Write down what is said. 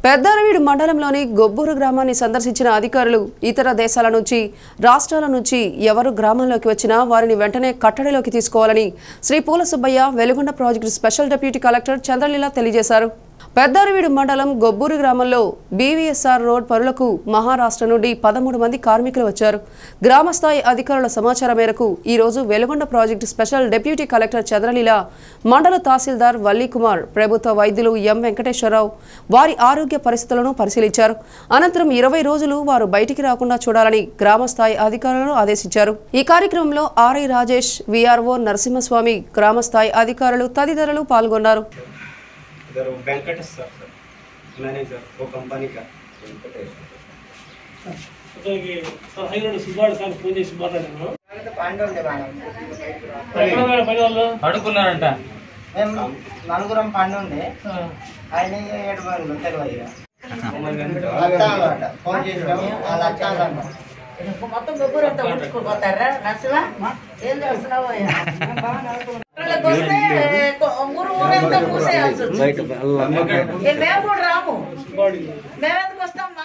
పెద్దారవీడు మండలంలోని గొబ్బూరు గ్రామాన్ని సందర్శించిన అధికారులు ఇతర దేశాల నుంచి రాష్ట్రాల నుంచి ఎవరు గ్రామంలోకి వచ్చినా వారిని వెంటనే కట్టడిలోకి తీసుకోవాలని Shri Poola Subbaiah Veligonda project special deputy collector Chandraleela తెలియజేశారు పెద్దారవీడు మండలం గొబ్బూరు గ్రామంలో బీవీఎస్ఆర్ రోడ్ పనులకు మహారాష్ట్ర నుండి పదమూడు మంది కార్మికులు వచ్చారు గ్రామస్థాయి అధికారుల సమాచారం మేరకు ఈ రోజు Veligonda project special deputy collector Chandraleela మండల తహసీల్దార్ వల్లీ కుమార్ ప్రభుత్వ వైద్యులు ఎం వెంకటేశ్వరరావు వారి ఆరోగ్య పరిస్థితులను పరిశీలించారు అనంతరం ఇరవై రోజులు వారు బయటికి రాకుండా చూడాలని గ్రామస్థాయి అధికారులను ఆదేశించారు ఈ కార్యక్రమంలో ఆర్ఐ రాజేష్ విఆర్ఓ నరసింహస్వామి గ్రామస్థాయి అధికారులు తదితరులు పాల్గొన్నారు इधर वो वेंकटेश सर सर मैनेजर वो कंपनी का అతనికి sir Hyderabad Subbadu sir phone చేసి మాట్లాడాను పండు ఉంది మేడం ఎక్కడ మేడం పని వాళ్ళు అడుగున్నారంట మేము నలుగురం పండు ఉంది ఆ, ఆయన ఏడు మంది తెలియదు ఇక. వస్తామన్నమాట. ఫోన్ చేసినాము వాళ్ళు వచ్చారంట మొత్తం ముగ్గురు అంతా ఊడ్చుకుపోతారా నర్సులా ఏం చేస్తున్నావు ఇక్కడికి వస్తే కొ- ఊరు ఊరంతా మూసేయాల్సి వచ్చింది. ఏ, మేము కూడా రాము సుబ్బాడు మేము ఎందుకు వస్తాం